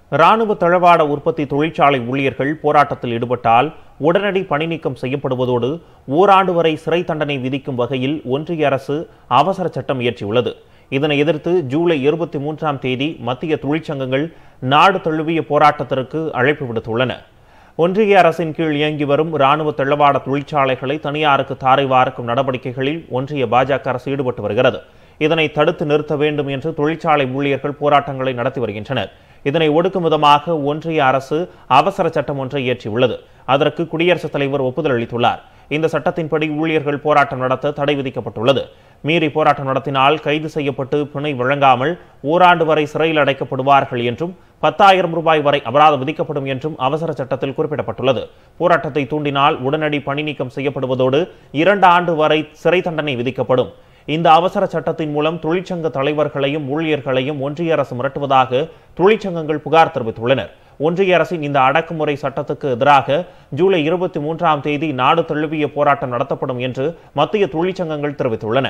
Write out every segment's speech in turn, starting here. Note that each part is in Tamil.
ராணுவ தளவாட உற்பத்தி தொழிற்சாலை ஊழியர்கள் போராட்டத்தில் ஈடுபட்டால் உடனடி பணிநீக்கம் செய்யப்படுவதோடு ஓராண்டு வரை சிறை தண்டனை விதிக்கும் வகையில் ஒன்றிய அரசு அவசர சட்டம் இயற்றியுள்ளது இதனை எதிர்த்து ஜூலை இருபத்தி மூன்றாம் தேதி மத்திய தொழிற்சங்கங்கள் நாடு தழுவிய போராட்டத்திற்கு அழைப்பு விடுத்துள்ளன ஒன்றிய அரசின் கீழ் இயங்கி வரும் ராணுவ தளவாட தொழிற்சாலைகளை தனியாருக்கு தாரை வார்க்கும் நடவடிக்கைகளில் ஒன்றிய பாஜக அரசு ஈடுபட்டு வருகிறது இதனை தடுத்து நிறுத்த வேண்டும் என்று தொழிற்சாலை ஊழியர்கள் போராட்டங்களை நடத்தி வருகின்றனர் இதனை ஒடுக்கும் விதமாக ஒன்றிய அரசு அவசர சட்டம் ஒன்றை இயற்றியுள்ளது அதற்கு குடியரசுத் தலைவர் ஒப்புதல் அளித்துள்ளார் இந்த சட்டத்தின்படி ஊழியர்கள் போராட்டம் நடத்த தடை விதிக்கப்பட்டுள்ளது மீறி போராட்டம் நடத்தினால் கைது செய்யப்பட்டு பிணை வழங்காமல் ஓராண்டு வரை சிறையில் அடைக்கப்படுவார்கள் என்றும் பத்தாயிரம் ரூபாய் வரை அபராதம் விதிக்கப்படும் என்றும் அவசர சட்டத்தில் குறிப்பிடப்பட்டுள்ளது போராட்டத்தை தூண்டினால் உடனடி பணி நீக்கம் செய்யப்படுவதோடு இரண்டு ஆண்டு வரை சிறை தண்டனை விதிக்கப்படும் இந்த அவசர சட்டத்தின் மூலம் தொழிற்சங்க தலைவர்களையும் ஊழியர்களையும் ஒன்றிய அரசு மிரட்டுவதாக தொழிற்சங்கங்கள் புகார் தெரிவித்துள்ளனர் ஒன்றிய அரசின் இந்த அடக்குமுறை சட்டத்துக்கு எதிராக ஜூலை இருபத்தி மூன்றாம் தேதி நாடு தழுவிய போராட்டம் நடத்தப்படும் என்று மத்திய தொழிற்சங்கங்கள் தெரிவித்துள்ளன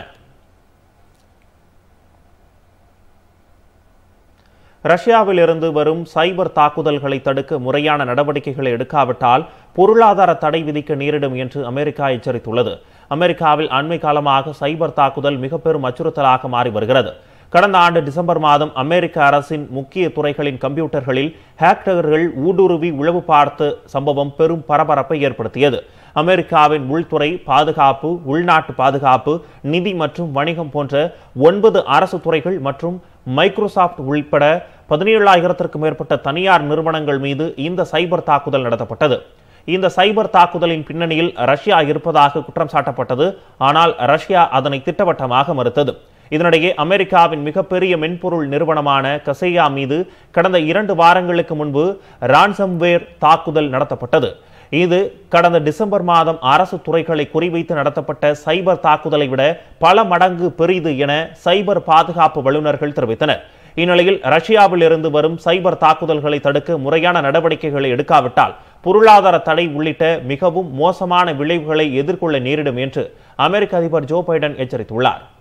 ரஷ்யாவில் இருந்து வரும் சைபர் தாக்குதல்களை தடுக்க முறையான நடவடிக்கைகளை எடுக்காவிட்டால் பொருளாதார தடை விதிக்க நேரிடும் என்று அமெரிக்கா எச்சரித்துள்ளது அமெரிக்காவில் அண்மை காலமாக சைபர் தாக்குதல் மிக பெரும் அச்சுறுத்தலாக மாறி வருகிறது கடந்த ஆண்டு டிசம்பர் மாதம் அமெரிக்க அரசின் முக்கிய துறைகளின் கம்ப்யூட்டர்களில் ஹேக்கர்கள் ஊடுருவி உளவு பார்த்த சம்பவம் பெரும் பரபரப்பை ஏற்படுத்தியது அமெரிக்காவின் உள்துறை பாதுகாப்பு உள்நாட்டு பாதுகாப்பு நிதி மற்றும் வணிகம் போன்ற ஒன்பது அரசு துறைகள் மற்றும் மைக்ரோசாப்ட் உள்பட பதினேழாயிரத்திற்கும் மேற்பட்ட தனியார் நிறுவனங்கள் மீது இந்த சைபர் தாக்குதல் நடத்தப்பட்டது இந்த சைபர் தாக்குதலின் பின்னணியில் ரஷ்யா இருப்பதாக குற்றம் சாட்டப்பட்டது ஆனால் ரஷ்யா அதனை திட்டவட்டமாக மறுத்தது இதனிடையே அமெரிக்காவின் மிகப்பெரிய மென்பொருள் நிறுவனமான கசேயா மீது கடந்த இரண்டு வாரங்களுக்கு முன்பு ரான்சம்வேர் தாக்குதல் நடத்தப்பட்டது இது கடந்த டிசம்பர் மாதம் அரசு துறைகளை குறிவைத்து நடத்தப்பட்ட சைபர் தாக்குதலை விட பல மடங்கு பெரிது என சைபர் பாதுகாப்பு வல்லுநர்கள் தெரிவித்தனர் இந்நிலையில் ரஷ்யாவில் இருந்து வரும் சைபர் தாக்குதல்களை தடுக்க முறையான நடவடிக்கைகளை எடுக்காவிட்டால் பொருளாதார தடை உள்ளிட்ட மிகவும் மோசமான விளைவுகளை எதிர்கொள்ள நேரிடும் என்று அமெரிக்க அதிபர் ஜோ பைடன் எச்சரித்துள்ளார்